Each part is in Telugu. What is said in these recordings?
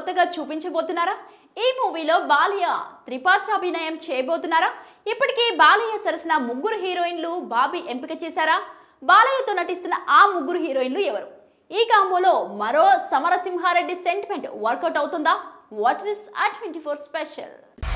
కొత్తగా చూపించబోతున్నారా ఈ మూవీలో బాలయ్య త్రిపాత్రాభినయం చేయబోతున్నారా ఇప్పటికే బాలయ్య సరసన ముగ్గురు హీరోయిన్లు బాబీ ఎంపిక చేశారా బాలయ్యతో నటిస్తున్న ఆ ముగ్గురు హీరోయిన్లు ఎవరు ఈ కాంబోలో మరో సమరసింహారెడ్డి సెంటిమెంట్ వర్కౌట్ అవుతుందా watch this at twenty four special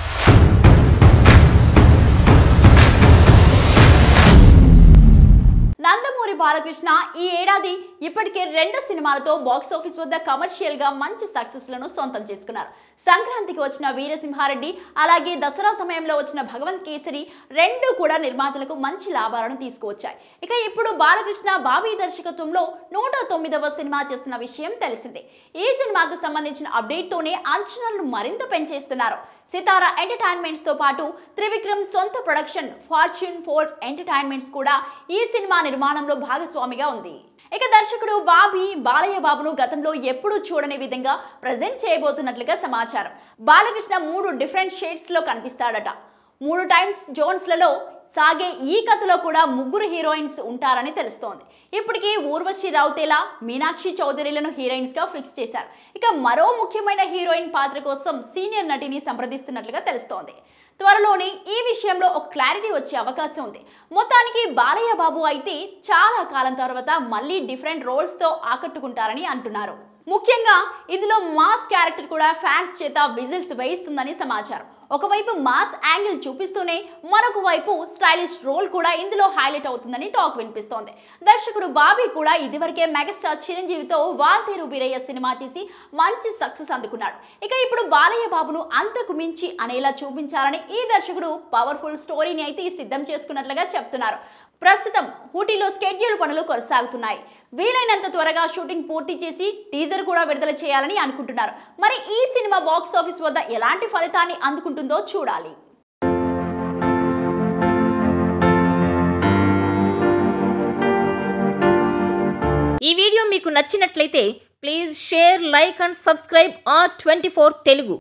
Nandamuri Balakrishna ఈ ఏడాది ఇప్పటికే రెండు సినిమాలతో బాక్స్ ఆఫీస్ వద్ద కమర్షియల్ గా మంచి సక్సెస్ లను సొంతం చేసుకున్నారు సంక్రాంతికి వచ్చిన వీరసింహారెడ్డి అలాగే దసరా సమయంలో వచ్చిన భగవంత్ కేసరి రెండు కూడా నిర్మాతలకు మంచి లాభాలను తీసుకువచ్చాయి ఇక ఇప్పుడు బాలకృష్ణ బాబీ దర్శకత్వంలో నూట తొమ్మిదవ సినిమా చేస్తున్న విషయం తెలిసిందే ఈ సినిమాకు సంబంధించిన అప్డేట్ తోనే అంచనాలను మరింత పెంచేస్తున్నారు సితారా ఎంటర్టైన్మెంట్స్ తో పాటు త్రివిక్రమ్ సొంత ప్రొడక్షన్ ఫార్చ్యూన్ ఫోర్ ఎంటర్టైన్మెంట్స్ కూడా ఈ సినిమా నిర్మాణంలో భాగస్వామిగా ఉంది ఇక దర్శకుడు బాబీ బాలయ్య బాబును గతంలో ఎప్పుడూ చూడని విధంగా ప్రజెంట్ చేయబోతున్నట్లుగా సమాచారం బాలకృష్ణ మూడు డిఫరెంట్ షేడ్స్ లో కనిపిస్తాడట మూడు టైమ్స్ జోన్స్లలో సాగే ఈ కథలో కూడా ముగ్గురు హీరోయిన్స్ ఉంటారని తెలుస్తోంది ఇప్పటికీ ఊర్వశి రౌతేలా మీనాక్షి చౌదరిలను హీరోయిన్స్ గా ఫిక్స్ చేశారు ఇక మరో ముఖ్యమైన హీరోయిన్ పాత్ర కోసం సీనియర్ నటిని సంప్రదిస్తున్నట్లుగా తెలుస్తోంది త్వరలోనే ఈ విషయంలో ఒక క్లారిటీ వచ్చే అవకాశం ఉంది మొత్తానికి బాలయ్య బాబు అయితే చాలా కాలం తర్వాత మళ్ళీ డిఫరెంట్ రోల్స్తో ఆకట్టుకుంటారని అంటున్నారు ముఖ్యంగా ఇందులో మాస్ క్యారెక్టర్ కూడా ఫ్యాన్స్ చేత విజిల్స్ వేయిస్తుందని సమాచారం ఒకవైపు మాస్ యాంగిల్ చూపిస్తూనే మరొక వైపు స్టైలిష్ రోల్ కూడా ఇందులో హైలైట్ అవుతుందని టాక్ వినిపిస్తోంది దర్శకుడు బాబీ కూడా ఇదివరకే మెగాస్టార్ చిరంజీవితో వాల్తేరు వీరయ్య సినిమా చేసి మంచి సక్సెస్ అందుకున్నాడు ఇక ఇప్పుడు బాలయ్య బాబును అంతకు మించి అనేలా చూపించాలని ఈ దర్శకుడు పవర్ఫుల్ స్టోరీని అయితే సిద్ధం చేసుకున్నట్లుగా చెప్తున్నారు ప్రస్తుతం ఊటీలో స్కెడ్యూల్ పనులు కొనసాగుతున్నాయి వీలైనంత త్వరగా షూటింగ్ పూర్తి చేసి టీజర్ కూడా విడుదల చేయాలని అనుకుంటున్నారు మరి ఈ సినిమా బాక్స్ ఆఫీస్ వద్ద ఎలాంటి ఫలితాన్ని అందుకుంటుందో చూడాలి ఈ వీడియో మీకు నచ్చినట్లయితే please share like and subscribe R twenty Telugu